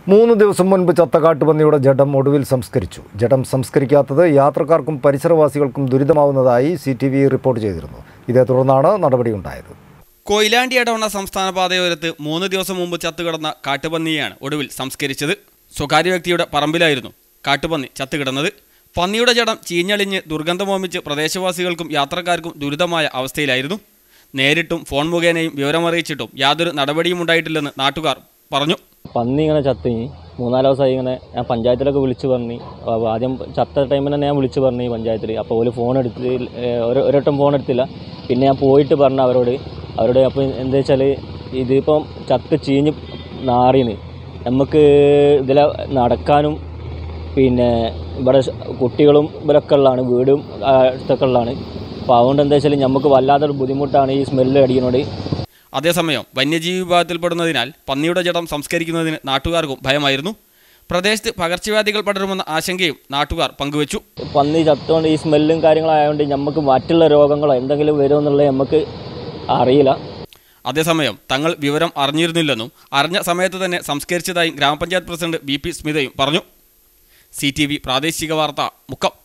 മൂന്ന് ദിവസം മുൻപ് ചത്ത കാട്ടുപന്നിയുടെ ജഡം ഒടുവിൽ സംസ്കരിച്ചു ജഡം സംസ്കരിക്കാത്തത് യാത്രക്കാർക്കും പരിസരവാസികൾക്കും ദുരിതമാവുന്നതായി സി ടി വി റിപ്പോർട്ട് ചെയ്തിരുന്നു ഇതേ തുടർന്നാണ് നടപടിയുണ്ടായത് കൊയിലാണ്ടി അടവണ സംസ്ഥാന പാതയോരത്ത് മൂന്ന് ദിവസം മുമ്പ് ചത്തുകിടന്ന കാട്ടുപന്നിയെയാണ് ഒടുവിൽ സംസ്കരിച്ചത് സ്വകാര്യ വ്യക്തിയുടെ പറമ്പിലായിരുന്നു കാട്ടുപന്നി ചത്തുകിടന്നത് പന്നിയുടെ ജഡം ചീഞ്ഞളിഞ്ഞ് ദുർഗന്ധമോമിച്ച് പ്രദേശവാസികൾക്കും യാത്രക്കാർക്കും ദുരിതമായ അവസ്ഥയിലായിരുന്നു നേരിട്ടും ഫോൺ മുഖേനയും വിവരമറിയിച്ചിട്ടും യാതൊരു നടപടിയും ഉണ്ടായിട്ടില്ലെന്ന് നാട്ടുകാർ പറഞ്ഞു പന്നി ഇങ്ങനെ ചത്ത് മൂന്നാല് ദിവസമായി ഇങ്ങനെ ഞാൻ പഞ്ചായത്തിലൊക്കെ വിളിച്ച് പറഞ്ഞു അപ്പോൾ ആദ്യം ചത്ത ടൈമിൽ തന്നെ ഞാൻ വിളിച്ച് പറഞ്ഞു ഈ പഞ്ചായത്തിൽ അപ്പോൾ ഒരു ഫോൺ എടുത്ത് ഒരു ഒരട്ടം ഫോൺ എടുത്തില്ല പിന്നെ ഞാൻ പോയിട്ട് പറഞ്ഞു അവരോട് അവരോട് അപ്പോൾ എന്താ വെച്ചാൽ ഇതിപ്പം ചത്ത് ചീഞ്ഞ് നാറിന് നമുക്ക് ഇതിൽ നടക്കാനും പിന്നെ ഇവിടെ കുട്ടികളും ഇവരൊക്കെ ഉള്ളതാണ് വീടും അടുത്തൊക്കെ ഉള്ളതാണ് അപ്പോൾ അതുകൊണ്ട് എന്താ വെച്ചാൽ നമുക്ക് വല്ലാത്തൊരു ബുദ്ധിമുട്ടാണ് ഈ സ്മെല്ല് അടിക്കുന്നതുകൊണ്ട് അതേസമയം വന്യജീവി വിഭാഗത്തിൽപ്പെടുന്നതിനാൽ പന്നിയുടെ ജഡം സംസ്കരിക്കുന്നതിന് നാട്ടുകാർക്കും ഭയമായിരുന്നു പ്രദേശത്ത് പകർച്ചവ്യാധികൾ പടരുമെന്ന ആശങ്കയും നാട്ടുകാർ പങ്കുവച്ചു പന്നി ചത്തുകൊണ്ട് ഈ സ്മെല്ലും കാര്യങ്ങളായതുകൊണ്ട് നമുക്ക് മറ്റുള്ള രോഗങ്ങളോ എന്തെങ്കിലും വരുമെന്നുള്ളത് നമുക്ക് അറിയില്ല അതേസമയം തങ്ങൾ വിവരം അറിഞ്ഞിരുന്നില്ലെന്നും അറിഞ്ഞ സമയത്ത് തന്നെ സംസ്കരിച്ചതായും ഗ്രാമപഞ്ചായത്ത് പ്രസിഡന്റ് ബി പി സ്മിതയും പറഞ്ഞു സി ടി വി പ്രാദേശിക വാർത്ത മുക്കം